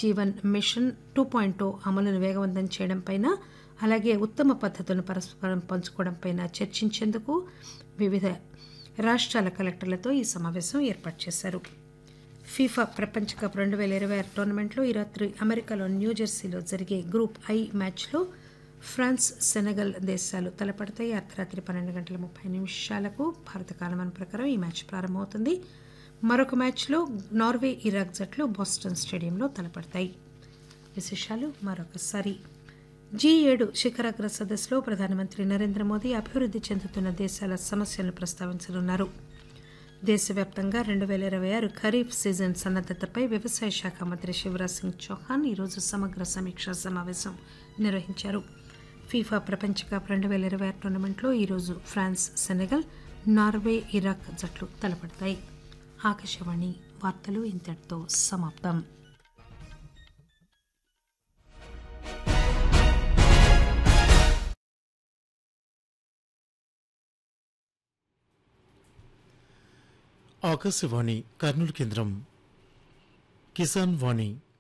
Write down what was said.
Jeevan machine two point అమలును వేగవంతం చేయడంపైన అలాగే ఉత్తమ పద్ధతులను పరస్పరం పంచుకోవడంపైన చర్చించేందుకు వివిధ రాష్ట్రాల కలెక్టర్లతో ఈ సమావేశం ఏర్పాటు చేశారు ఫీఫా ప్రపంచ కప్ రెండు వేల ఇరవై ఆరు టోర్నమెంట్లో ఈ రాత్రి అమెరికాలో న్యూజెర్సీలో జరిగే గ్రూప్ ఐ మ్యాచ్లో ఫ్రాన్స్ సెనగల్ దేశాలు తలపడతాయి అర్ధరాత్రి పన్నెండు గంటల ముప్పై నిమిషాలకు భారత కాలమాన ప్రకారం ఈ మ్యాచ్ ప్రారంభమవుతుంది మరొక మ్యాచ్లో నార్వే ఇరాక్ జట్లు బోస్టన్ స్టేడియంలో తలపడతాయి విశేషాలు మరొకసారి జీ ఏడు శిఖరాగ్ర సదస్సులో ప్రధానమంత్రి నరేంద్ర మోదీ అభివృద్ధి చెందుతున్న దేశాల సమస్యలను ప్రస్తావించనున్నారు దేశవ్యాప్తంగా రెండు వేల ఇరవై ఆరు ఖరీఫ్ సీజన్ సన్నద్దతపై వ్యవసాయ శాఖ మంత్రి శివరాజ్ సింగ్ చౌహాన్ ఈరోజు సమగ్ర సమీక్షా సమావేశం నిర్వహించారు ఫీఫా ప్రపంచ కప్ రెండు వేల ఇరవై ఆరు టోర్నమెంట్లో ఈరోజు ఫ్రాన్స్ సెనెగల్ నార్వే ఇరాక్ జట్లు తలపడతాయి ఆకాశవాణి వార్తలు ఇంతటితో సమాప్తం ఆకాశవాణి కర్నూలు కేంద్రం కిసాన్ వాణి